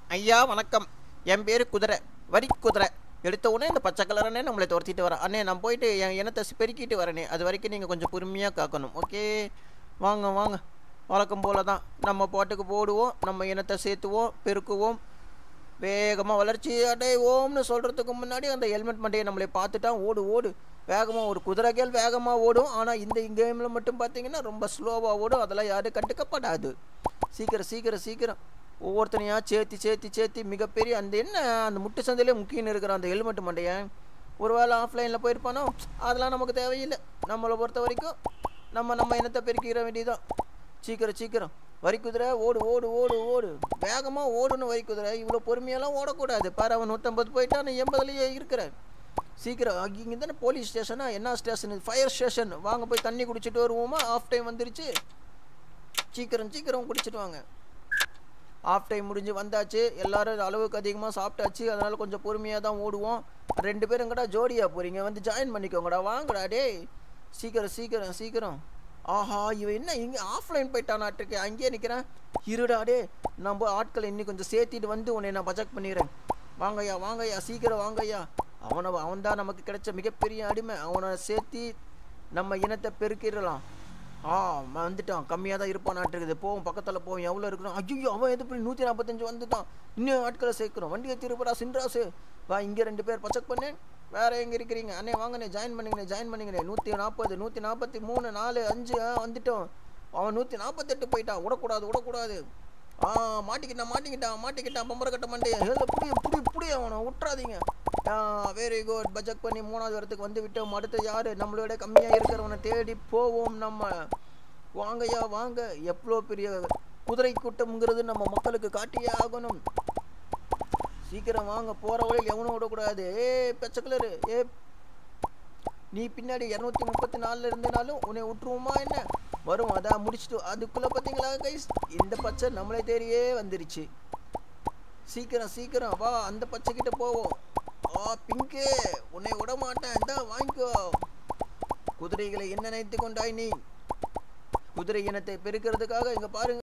ஐயா வணக்கம் என் பேர் குதிரை வரி குதிரை எடுத்த உடனே இந்த பச்சை கலரனே நம்மளை துரத்திட்டு வரேன் அண்ணே நான் போயிட்டு என் இனத்தை சி- பெருக்கிட்டு வரேனே அது வரைக்கும் நீங்கள் கொஞ்சம் பொறுமையாக காக்கணும் ஓகே வாங்க வாங்க வழக்கம் போல தான் நம்ம பாட்டுக்கு போடுவோம் நம்ம இனத்தை சேர்த்துவோம் பெருக்குவோம் வேகமாக வளர்ச்சி அடைவோம்னு சொல்கிறதுக்கு முன்னாடி அந்த ஹெல்மெட் மண்டையை நம்மளை பார்த்துட்டான் ஓடு ஓடு வேகமாக ஒரு குதிரைகள் வேகமாக ஓடும் ஆனால் இந்த கேமில் மட்டும் பார்த்தீங்கன்னா ரொம்ப ஸ்லோவாக ஓடும் அதெல்லாம் யாரும் கண்டுக்கப்படாது சீக்கிரம் சீக்கிரம் சீக்கிரம் ஒவ்வொருத்தனையா சேர்த்து சேர்த்து சேர்த்து மிகப்பெரிய அந்த என்ன அந்த முட்டு சந்தையிலே முக்கியம் இருக்கிற அந்த ஹெல்மெட் மண்டையை ஒரு வேளை ஆஃப்லைனில் போயிருப்பானோ அதெல்லாம் நமக்கு தேவையில்லை நம்மளை பொறுத்த வரைக்கும் நம்ம நம்ம இனத்தை பெருக்கிற வேண்டியதுதான் சீக்கிரம் சீக்கிரம் வரி குதிரை ஓடு ஓடு ஓடு ஓடு வேகமாக ஓடணும் வரி குதிரை இவ்வளோ பொறுமையெல்லாம் ஓடக்கூடாது பாரு அவன் நூற்றம்பது போயிட்டா நான் எண்பதுலேயே இருக்கிறேன் சீக்கிரம் இங்கே தானே போலீஸ் ஸ்டேஷனா என்ன ஸ்டேஷன் ஃபயர் ஸ்டேஷன் வாங்க போய் தண்ணி குடிச்சிட்டு வருவோமா ஆஃப் டைம் வந்துருச்சு சீக்கிரம் சீக்கிரம் குடிச்சிட்டு வாங்க ஆஃப் டைம் முடிஞ்சு வந்தாச்சு எல்லாரும் அளவுக்கு அதிகமாக சாப்பிட்டாச்சு அதனால் கொஞ்சம் பொறுமையாக தான் ஓடுவோம் ரெண்டு பேரும் கூட ஜோடியாக போகிறீங்க வந்து ஜாயின் பண்ணிக்கோங்கடா வாங்கடா டேய் சீக்கிரம் சீக்கிரம் சீக்கிரம் ஆஹா இவன் என்ன இங்கே ஆஃப்லைன் போயிட்டானாட்டிருக்கு அங்கேயே நிற்கிறேன் இருடா டே நம்ம ஆட்களை இன்னும் கொஞ்சம் சேர்த்திட்டு வந்து உன்னை நான் பஜக் பண்ணிடுறேன் வாங்கய்யா வாங்கய்யா சீக்கிரம் வாங்கய்யா அவனை அவன் தான் நமக்கு கிடைச்ச மிகப்பெரிய அடிமை அவனை சேர்த்தி நம்ம இனத்தை பெருக்கிடலாம் ஆ வந்துட்டான் கம்மியாக தான் இருப்பான் இருக்குது போவோம் பக்கத்தில் போவோம் எவ்வளோ இருக்கணும் ஐயோ அவன் எது பண்ணி நூற்றி நாற்பத்தஞ்சு வந்துட்டான் இன்னும் ஆட்களை சேர்க்கணும் வண்டியை திருப்படா சின்ராசு வா இங்கே ரெண்டு பேர் பச்சக் பண்ணு வேற எங்கே இருக்கிறீங்க அண்ணே வாங்கண்ணே ஜாயின் பண்ணிங்கண்ணே ஜாயின் பண்ணிங்கண்ணே நூற்றி நாற்பது நூற்றி நாற்பத்தி மூணு நாலு அஞ்சு ஆ வந்துட்டோம் அவன் நூற்றி நாற்பத்தெட்டு போயிட்டான் விடக்கூடாது விடக்கூடாது ஆ மாட்டிக்கிட்டான் மாட்டிக்கிட்டான் மாட்டிக்கிட்டான் பம்பர கட்ட மண்டைய ஹேல புடி புடி புடி அவனை விட்றாதீங்க வெரி குட் பஜக் பண்ணி மூணாவது இடத்துக்கு வந்து விட்டோம் அடுத்து யாரு நம்மளோட கம்மியாக இருக்கிறவனை தேடி போவோம் நம்ம வாங்கய்யா வாங்க எவ்வளோ பெரிய குதிரை கூட்டம்ங்கிறது நம்ம மக்களுக்கு காட்டியே ஆகணும் சீக்கிரம் வாங்க போகிற வழியில் எவனும் விடக்கூடாது ஏ பச்சை கலரு ஏ நீ பின்னாடி இரநூத்தி முப்பத்தி நாலில் இருந்தனாலும் உன்னை விட்டுருவோமா என்ன வரும் அதான் முடிச்சுட்டு அதுக்குள்ளே பார்த்தீங்களா கைஸ் இந்த பச்சை நம்மளை தேடியே வந்துருச்சு சீக்கிரம் சீக்கிரம் வா அந்த பச்சை கிட்ட போவோம் ஆ பிங்கு உன்னை விட மாட்டேன் இந்தா வாங்கிக்கோ குதிரைகளை என்ன நினைத்து கொண்டாய் நீ குதிரை இனத்தை பெருக்கிறதுக்காக இங்க பாருங்க